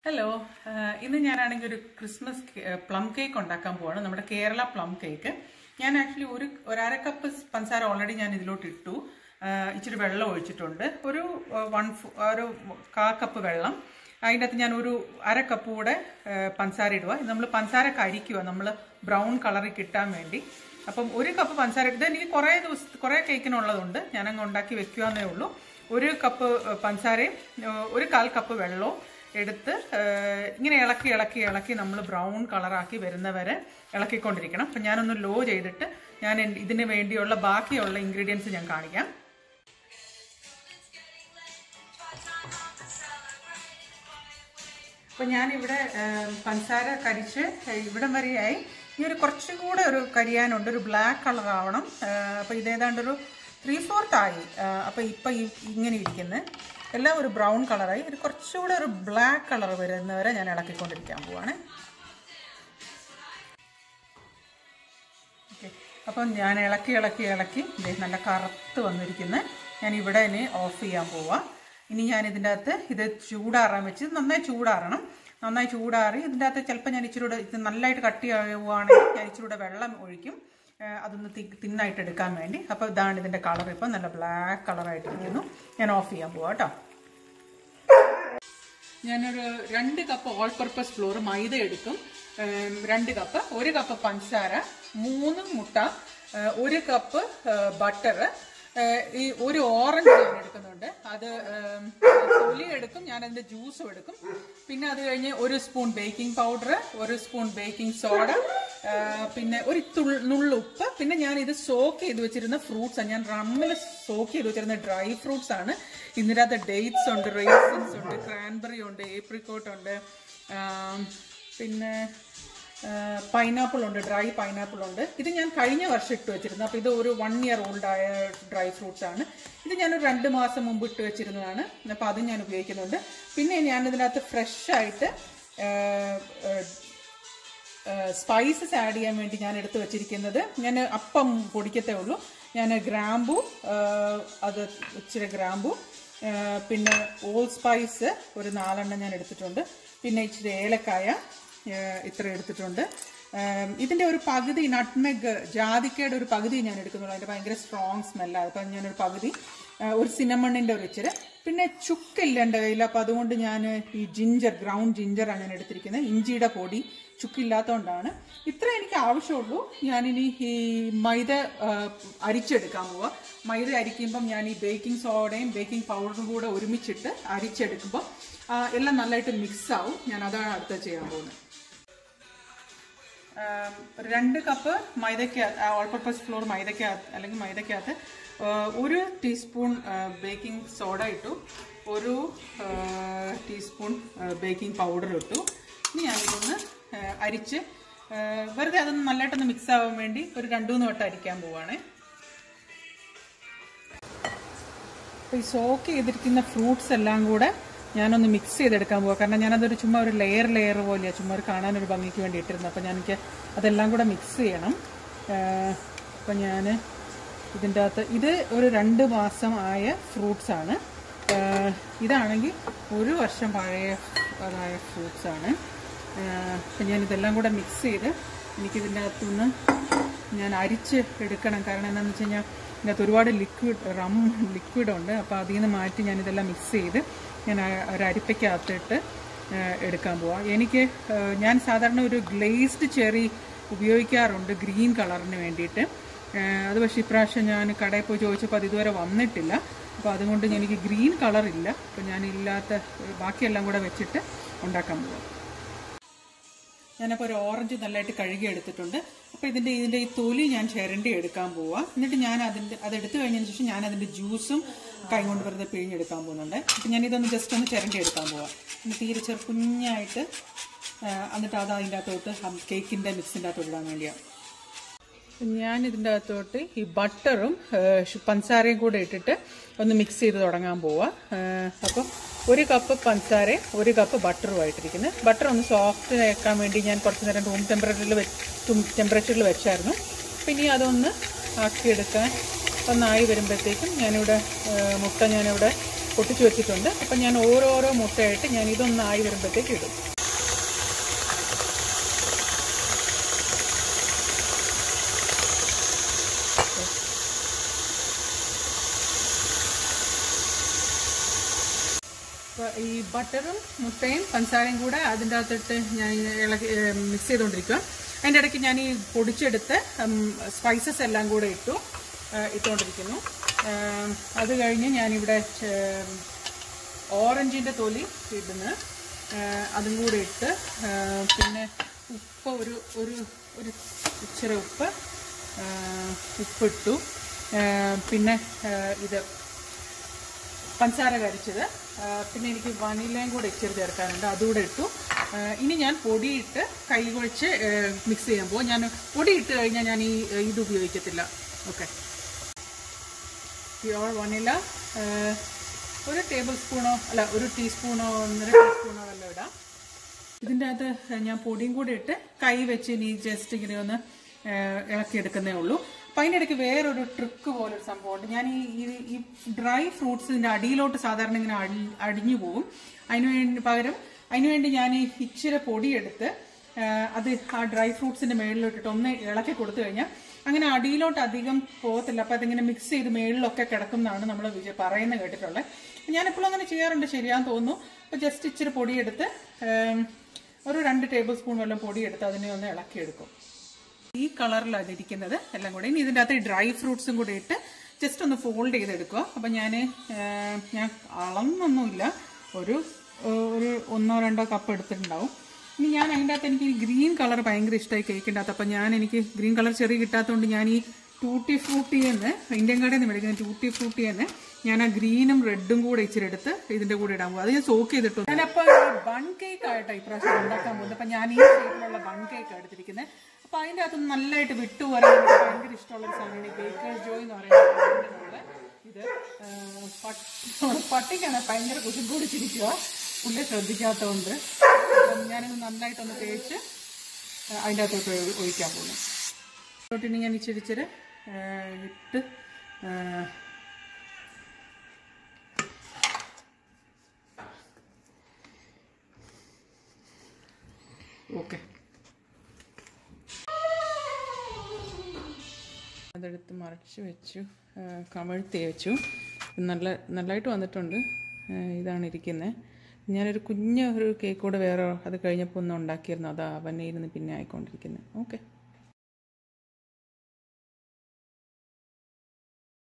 hello ആഹ് ഇന്ന് ഞാനാണെങ്കിൽ ഒരു ക്രിസ്മസ് പ്ലം കേക്ക് ഉണ്ടാക്കാൻ പോവാണ് നമ്മുടെ കേരള പ്ലം കേക്ക് ഞാൻ ആക്ച്വലി ഒരു ഒരര കപ്പ് പഞ്ചസാര ഓൾറെഡി ഞാൻ ഇതിലോട്ട് ഇട്ടു ആഹ് ഇച്ചിരി വെള്ളം ഒഴിച്ചിട്ടുണ്ട് ഒരു വൺ ഒരു കാ കപ്പ് വെള്ളം അതിൻ്റെ അകത്ത് ഞാൻ ഒരു അര കപ്പ് കൂടെ ആഹ് പഞ്ചസാര ഇടുക ഇത് നമ്മൾ പഞ്ചസാര കരിക്കുക നമ്മൾ ബ്രൗൺ കളറിൽ കിട്ടാൻ വേണ്ടി അപ്പം ഒരു കപ്പ് പഞ്ചസാര ഇത് എനിക്ക് കുറേ ദിവസം കുറേ കേക്കിനുള്ളതുണ്ട് ഞാനങ്ങ് ഉണ്ടാക്കി വെക്കുകയെന്നേ ഉള്ളൂ ഒരു കപ്പ് ആഹ് പഞ്ചസാരയും ആഹ് ഒരു കാൽ കപ്പ് വെള്ളവും എടുത്ത് ഏഹ്, ഇങ്ങനെ ഇളക്കി ഇളക്കി ഇളക്കി നമ്മൾ ബ്രൗൺ കളറാക്കി വരുന്നവരെ ഇളക്കിക്കൊണ്ടിരിക്കണം അപ്പം ഞാനൊന്ന് ലോ ചെയ്തിട്ട് ഞാൻ എൻ- ഇതിന് വേണ്ടിയുള്ള ബാക്കിയുള്ള ഇൻഗ്രീഡിയൻസ് ഞാൻ കാണിക്കാം അപ്പം ഞാനിവിടെ ഏഹ്, പഞ്ചസാര കരിച്ച് ഇവിടം വരെയായി ഈ ഒരു കുറച്ചും കൂടെ ഒരു കരിയാനുണ്ട് ഒരു ബ്ലാക്ക് കളർ ആവണം അപ്പം ഇതേതാണ്ടൊരു ത്രീ ഫോർത്ത് ആയി അപ്പം ഇപ്പം ഇങ്ങനെ ഇരിക്കുന്നത് എല്ലാം ഒരു ബ്രൗൺ കളറായി ഒരു കുറച്ചുകൂടെ ഒരു ബ്ലാക്ക് കളർ വരുന്നവരെ ഞാൻ ഇളക്കിക്കൊണ്ടിരിക്കാൻ പോവാണ് ഓക്കെ അപ്പം ഞാൻ ഇളക്കി ഇളക്കി ഇളക്കി ദേ നല്ല കറുത്ത് വന്നിരിക്കുന്നത് ഞാൻ ഇവിടെ ഇനി ഓഫ് ചെയ്യാൻ പോവാം ഇനി ഞാൻ ഇതിൻ്റെ അകത്ത് ഇത് ചൂടാറാൻ വെച്ച് നന്നായി ചൂടാറണം നന്നായി ചൂടാറി ഇതിൻ്റെ അകത്ത് ചിലപ്പോൾ ഞാൻ ഇച്ചിരി കൂടെ ഇത് നല്ലതായിട്ട് കട്ടിയാവുകയാണെങ്കിൽ ഞാൻ ഇച്ചിരി കൂടെ വെള്ളം ഒഴിക്കും ആ, അതൊന്ന് തി തിന്നായിട്ട് എടുക്കാൻ വേണ്ടി അപ്പോൾ ഇതാണ് ഇതിൻ്റെ കളർ ഇപ്പം നല്ല ബ്ലാക്ക് കളറായിട്ടിരിക്കുന്നു ഞാൻ ഓഫ് ചെയ്യാൻ പോവാം കേട്ടോ ഞാനൊരു രണ്ട് കപ്പ് ഓൾ പർപ്പസ് ഫ്ലോർ മൈദ എടുക്കും ഏം, രണ്ട് കപ്പ് ഒരു കപ്പ് പഞ്ചസാര മൂന്ന് മുട്ട ഏ, ഒരു കപ്പ് ബട്ടർ ഈ ഒരു ഓറഞ്ച് ഞാൻ എടുക്കുന്നുണ്ട് അത് ഏം, തൊലി എടുക്കും ഞാൻ അതിന്റെ ജ്യൂസും എടുക്കും പിന്നെ അത് കഴിഞ്ഞ് ഒരു സ്പൂൺ ബേക്കിംഗ് പൗഡർ ഒരു സ്പൂൺ ബേക്കിംഗ് സോഡ പിന്നെ ഒരു തുൾ- നുള്ള് ഉപ്പ് പിന്നെ ഞാൻ ഇത് സോക്ക് ചെയ്ത് വെച്ചിരുന്ന ഫ്രൂട്ട്സ് ഞാൻ റമ്മിൽ സോക്ക് ചെയ്ത് വെച്ചിരുന്ന ഡ്രൈ ഫ്രൂട്ട്സ് ആണ് ഇതിനകത്ത് ഡേറ്റ്സ് ഉണ്ട് റേസിൻസ് ഉണ്ട് ക്രാൻബെറി ഉണ്ട് ഏപ്രിക്കോട്ട് ഉണ്ട് ആം, പിന്നെ പൈനാപ്പിൾ ഉണ്ട് ഡ്രൈ പൈനാപ്പിൾ ഉണ്ട് ഇത് ഞാൻ കഴിഞ്ഞ വർഷം ഇട്ട് വെച്ചിരുന്നു അപ്പോൾ ഇത് ഒരു വൺ ഇയർ ഓൾഡ് ആയ ഡ്രൈ ഫ്രൂട്ട്സ് ആണ് ഇത് ഞാനൊരു രണ്ട് മാസം മുമ്പ് ഇട്ട് വെച്ചിരുന്നതാണ് അപ്പോൾ അതും ഞാൻ ഉപയോഗിക്കുന്നുണ്ട് പിന്നെ ഞാൻ ഇതിനകത്ത് ഫ്രഷ് ആയിട്ട് സ്പൈസസ് ആഡ് ചെയ്യാൻ വേണ്ടി ഞാൻ എടുത്തു വെച്ചിരിക്കുന്നത് ഞാൻ അപ്പം പൊടിക്കത്തേ ഉള്ളൂ ഞാൻ ഗ്രാമ്പു ആ, അത് ഇച്ചിരി ഗ്രാമ്പു ആ, പിന്നെ ഓൾ സ്പൈസ് ഒരു നാലെണ്ണം ഞാൻ എടുത്തിട്ടുണ്ട് പിന്നെ ഇച്ചിരി ഏലക്കായ ആ, ഇത്ര എടുത്തിട്ടുണ്ട് ആം, ഇതിന്റെ ഒരു പകുതി നട്ട്മെഗ് ജാതിക്കയുടെ ഒരു പകുതി ഞാൻ എടുക്കുന്നുള്ളൂ അതിന്റെ ഭയങ്കര സ്ട്രോങ് സ്മെല്ലാണ് അപ്പം ഞാനൊരു പകുതി ആ, ഒരു സിനമണിന്റെ ഒരു ഇച്ചിരി പിന്നെ ചുക്കില്ല എൻ്റെ കയ്യിൽ അപ്പം അതുകൊണ്ട് ഞാൻ ഈ ജിഞ്ചർ ഗ്രൗണ്ട് ജിഞ്ചറാണ് ഞാൻ എടുത്തിരിക്കുന്നത് ഇഞ്ചിയുടെ പൊടി ചുക്കില്ലാത്തതുകൊണ്ടാണ് ഇത്ര എനിക്ക് ആവശ്യമുള്ളൂ ഞാനിനി ഈ മൈദ ആ, അരിച്ചെടുക്കാൻ പോവാ മൈദ അരിക്കുമ്പം ഞാൻ ഈ ബേക്കിംഗ് സോഡയും ബേക്കിംഗ് പൗഡറും കൂടെ ഒരുമിച്ചിട്ട് അരിച്ചെടുക്കുമ്പോൾ ആ, എല്ലാം നല്ലതായിട്ട് മിക്സ് ആവും ഞാൻ അതാണ് അടുത്ത ചെയ്യാൻ പോകുന്നത് ആം, ഒരു രണ്ട് കപ്പ് മൈദയ്ക്ക് ഓൾ പർപ്പസ് ഫ്ലോർ മൈദയ്ക്കകത്ത് അല്ലെങ്കിൽ മൈദയ്ക്കകത്ത് ആ, ഒരു ടീസ്പൂൺ ബേക്കിംഗ് സോഡ ഇട്ടു ഒരു ആ, ടീസ്പൂൺ ബേക്കിംഗ് പൗഡർ ഇട്ടു ഇനി ഞാനിതൊന്ന് ആ, അരിച്ച് ആ, വെറുതെ അതൊന്ന് നല്ലതായിട്ടൊന്ന് മിക്സ് ആവാൻ വേണ്ടി ഒരു രണ്ടു മൂന്ന് വട്ടം അരിക്കാൻ പോവാണേ അപ്പോൾ ഈ സോക്ക് ചെയ്തിരിക്കുന്ന ഫ്രൂട്ട്സ് എല്ലാം കൂടെ ഞാനൊന്ന് മിക്സ് ചെയ്തെടുക്കാൻ പോവാം കാരണം ഞാനതൊരു ചുമ്മാ ഒരു ലെയർ ലെയർ പോലെയാണ് ചുമ്മാ ഒരു കാണാനൊരു ഭംഗിക്ക് വേണ്ടി ഇട്ടിരുന്നു അപ്പോൾ ഞാൻ എനിക്ക് അതെല്ലാം കൂടെ മിക്സ് ചെയ്യണം അപ്പം ഞാൻ ഇതിൻ്റെ അകത്ത് ഇത് ഒരു രണ്ട് മാസം ആയ ഫ്രൂട്ട്സ് ആണ് ആഹ് ഇതാണെങ്കിൽ ഒരു വർഷം പഴയ അതായ ഫ്രൂട്ട്സ് ആണ് അപ്പം ഞാൻ ഇതെല്ലാം കൂടെ മിക്സ് ചെയ്ത് എനിക്കിതിൻ്റെ അകത്തുനിന്ന് ഞാൻ അരിച്ച് എടുക്കണം കാരണം എന്താണെന്ന് വെച്ച് കഴിഞ്ഞാൽ ഇതിനകത്ത് ഒരുപാട് ലിക്വിഡ് റം ലിക്വിഡ് ഉണ്ട് അപ്പോൾ അതിൽ നിന്ന് മാറ്റി ഞാൻ ഇതെല്ലാം മിക്സ് ചെയ്ത് ഞാൻ ആ- ഒരു അരിപ്പയ്ക്കകത്തിട്ട് ആ, എടുക്കാൻ പോവാം എനിക്ക് ആ, ഞാൻ സാധാരണ ഒരു ഗ്ലേസ്ഡ് ചെറി ഉപയോഗിക്കാറുണ്ട് ഗ്രീൻ കളറിന് വേണ്ടിയിട്ട് ആ, അത് പക്ഷേ ഇപ്രാവശ്യം ഞാൻ കടയിൽ പോയി ചോദിച്ചപ്പോൾ അത് ഇതുവരെ വന്നിട്ടില്ല അപ്പോൾ അതുകൊണ്ട് എനിക്ക് ഗ്രീൻ കളർ ഇല്ല അപ്പോൾ ഞാൻ ഇല്ലാത്ത ബാക്കിയെല്ലാം കൂടെ വെച്ചിട്ട് ഉണ്ടാക്കാൻ പോവാം ഞാനപ്പോൾ ഒരു ഓറഞ്ച് നല്ലതായിട്ട് കഴുകി എടുത്തിട്ടുണ്ട് അപ്പോൾ ഇതിൻ്റെ ഇതിൻ്റെ ഈ തൊലി ഞാൻ ചിരണ്ടി എടുക്കാൻ പോവാം എന്നിട്ട് ഞാൻ അതിൻ്റെ അത് എടുത്തു കഴിഞ്ഞതിന് ശേഷം ഞാൻ അതിൻ്റെ ജ്യൂസും കൈ കൊണ്ട് വെറുതെ പിഴിഞ്ഞെടുക്കാൻ പോകുന്നുണ്ട് അപ്പം ഞാൻ ഇതൊന്ന് ജസ്റ്റ് ഒന്ന് ചിരണ്ടി എടുക്കാൻ പോവാം ഒന്ന് തീരെ ചെറു കുഞ്ഞായിട്ട് ആ, എന്നിട്ട് അത് അതിൻ്റെ അകത്തോട്ട് കേക്കിൻ്റെ മിക്സിൻ്റെ അകത്തോട്ട് ഇടാൻ വേണ്ടിയാണ് ഞാൻ ഇതിൻ്റെ അകത്തോട്ട് ഈ ബട്ടറും പഞ്ചസാരയും കൂടെ ഇട്ടിട്ട് ഒന്ന് മിക്സ് ചെയ്ത് തുടങ്ങാൻ പോവാം അപ്പോൾ ഒരു കപ്പ് പഞ്ചസാരയും ഒരു കപ്പ് ബട്ടറും ആയിട്ടിരിക്കുന്നത് ബട്ടർ ഒന്ന് സോഫ്റ്റ് ആക്കാൻ വേണ്ടി ഞാൻ കുറച്ച് നേരം റൂം ടെമ്പറേച്ചറിൽ ടെമ്പറേച്ചറിൽ വെച്ചായിരുന്നു അപ്പം ഇനി അതൊന്ന് ആക്കിയെടുക്കാൻ ഒന്നായി വരുമ്പോഴത്തേക്കും ഞാനിവിടെ ആ, മുട്ട ഞാനിവിടെ പൊട്ടിച്ച് വെച്ചിട്ടുണ്ട് അപ്പം ഞാൻ ഓരോരോ മുട്ടയായിട്ട് ഞാൻ ഇതൊന്ന് ആയി വരുമ്പോഴത്തേക്ക് ഇടും അപ്പോൾ ഈ ബട്ടറും മുട്ടയും പഞ്ചസാരയും കൂടെ അതിൻ്റെ അകത്തിട്ട് ഞാൻ ഇളക്കി മിക്സ് ചെയ്തുകൊണ്ടിരിക്കുക അതിൻ്റെ ഇടയ്ക്ക് ഞാൻ ഈ പൊടിച്ചെടുത്ത് സ്പൈസസ് എല്ലാം കൂടെ ഇട്ടു ആ, ഇട്ടുകൊണ്ടിരിക്കുന്നു ആ, അത് കഴിഞ്ഞ് ഞാനിവിടെ ചെ- ഓറഞ്ചിൻ്റെ തൊലി ഇടുന്നു ആ, അതും കൂടെ ഇട്ട് ആ, പിന്നെ ഉപ്പ് ഒരു ഒരു ഒരു ഇച്ചിരി ഉപ്പ് ആ, ഉപ്പിട്ടു ആ, പിന്നെ ആ, ഇത് പഞ്ചസാര കരിച്ചത് ആ, പിന്നെ എനിക്ക് വനിലയും കൂടെ ഇച്ചിരി ചേർക്കാനുണ്ട് അതുകൂടെ ഇട്ടു ആ, ഇനി ഞാൻ പൊടിയിട്ട് കൈ കുഴച്ച് മിക്സ് ചെയ്യാൻ പോകും ഞാൻ പൊടി ഇട്ട് കഴിഞ്ഞാൽ ഞാൻ ഈ ഏ, ഇത് ഉപയോഗിക്കത്തില്ല ഓക്കെ പ്യുവർ വനില ആ, ഒരു ടേബിൾ സ്പൂണോ അല്ല ഒരു ടീസ്പൂണോ ഒന്നര ടീസ്പൂണോ വല്ലതും ഇടാം ഇതിൻ്റെ അകത്ത് ഞാൻ പൊടിയും കൂടി ഇട്ട് കൈ വെച്ച് ഇനി ജസ്റ്റ് ഇങ്ങനെ ഒന്ന് ആ, ഇളക്കിയെടുക്കുന്നേ ഉള്ളൂ അപ്പം അതിൻ്റെ ഇടയ്ക്ക് വേറൊരു ട്രിക്ക് പോലൊരു സംഭവമുണ്ട് ഞാൻ ഈ ഈ- ഈ ഡ്രൈ ഫ്രൂട്ട്സ് ഇതിൻ്റെ അടിയിലോട്ട് സാധാരണ ഇങ്ങനെ അടി അടിഞ്ഞു പോകും അതിന് വേണ്ടി പകരം അതിന് വേണ്ടി ഞാൻ ഈ ഇച്ചിരി പൊടിയെടുത്ത് ആ, അത് ആ ഡ്രൈ ഫ്രൂട്ട്സിൻ്റെ മേളിലോട്ടിട്ട് ഒന്ന് ഇളക്കി കൊടുത്തു കഴിഞ്ഞാൽ അങ്ങനെ അടിയിലോട്ട് അധികം പോകത്തില്ല അപ്പം അതിങ്ങനെ മിക്സ് ചെയ്ത് മേളിലൊക്കെ കിടക്കും എന്നാണ് നമ്മൾ പറയുന്നത് കേട്ടിട്ടുള്ളത് ഞാനെപ്പോഴും അങ്ങനെ ചെയ്യാറുണ്ട് ശരിയാന്ന് തോന്നുന്നു അപ്പോൾ ജസ്റ്റ് ഇച്ചിരി പൊടിയെടുത്ത് ഏം, ഒരു രണ്ട് ടേബിൾ സ്പൂൺ വല്ലതും പൊടിയെടുത്ത് അതിനെ ഒന്ന് ഇളക്കിയെടുക്കും ഈ കളറിലാണ് ഇരിക്കുന്നത് എല്ലാം കൂടെ ഇനി ഇതിൻ്റെ അകത്ത് ഈ ഡ്രൈ ഫ്രൂട്ട്സും കൂടി ഇട്ട് ജസ്റ്റ് ഒന്ന് ഫോൾഡ് ചെയ്തെടുക്കുക അപ്പം ഞാൻ ഞാൻ അളന്നൊന്നുമില്ല ഒരു ഒരു ഒന്നോ രണ്ടോ കപ്പ് എടുത്തിട്ടുണ്ടാവും ഇനി ഞാൻ അതിൻ്റെ അകത്ത് എനിക്ക് ഗ്രീൻ കളർ ഭയങ്കര ഇഷ്ടമായി കേക്കിൻ്റെ അകത്ത് അപ്പം ഞാൻ എനിക്ക് ഗ്രീൻ കളർ ചെറിയ കിട്ടാത്തതുകൊണ്ട് ഞാൻ ഈ ടൂട്ടി ഫ്രൂട്ടി എന്ന് ഇന്ത്യൻ കടയിൽ നിന്ന് മേടിക്കുന്ന ടൂട്ടി ഫ്രൂട്ടി എന്ന് ഞാൻ ആ ഗ്രീനും റെഡും കൂടെ ഇച്ചിരി എടുത്ത് ഇതിന്റെ കൂടെ ഇടാൻ പോകും അത് ഞാൻ സോക്ക് ചെയ്തിട്ടു ഞാനപ്പോൾ ബൺ കേക്ക് ആയിട്ടാണ് ഇപ്രാവശ്യം ഉണ്ടാക്കാൻ പോകുന്നത് അപ്പം ഞാൻ ഈ ഷേപ്പിലുള്ള ബൺ കേക്ക് എടുത്തിരിക്കുന്നത് അപ്പം അതിൻ്റെ അകത്ത് നല്ലതായിട്ട് വിട്ടു വരാൻ എനിക്ക് ഭയങ്കര ഇഷ്ടമുള്ള ഒരു സാധനമാണ് ഈ ബേക്കേഴ്സ് ജോയ് എന്ന് പറയുന്നത് ഇത് ആ, പട്ടി- പട്ടിക്കാണ് ഭയങ്കര കുശും കുടിച്ചിരിക്കുക പുള്ളി ശ്രദ്ധിക്കാത്തതുകൊണ്ട് അപ്പം ഞാനിത് നന്നായിട്ടൊന്ന് തേച്ച് ആ, അതിൻ്റെ അകത്തോട്ട് ഒഴി- ഒഴിക്കാൻ പോകുന്നു അതിലോട്ടിനി ഞാൻ ഇച്ചിരി ഇച്ചിരി ആ, ഇട്ട് ആ, ഓക്കെ അതെടുത്ത് മറച്ച് വെച്ചു ആ, കമഴ്ത്തി വെച്ചു നല്ല നല്ലതായിട്ട് വന്നിട്ടുണ്ട് ആ, ഇതാണ് ഇരിക്കുന്നത് ഞാനൊരു കുഞ്ഞ ഒരു കേക്ക് കൂടെ വേറെ അത് കഴിഞ്ഞപ്പോൾ ഒന്ന് ഉണ്ടാക്കിയിരുന്നു അതാ അവനെ ഇരുന്ന് പിന്നെ ആയിക്കൊണ്ടിരിക്കുന്നത് ഓക്കെ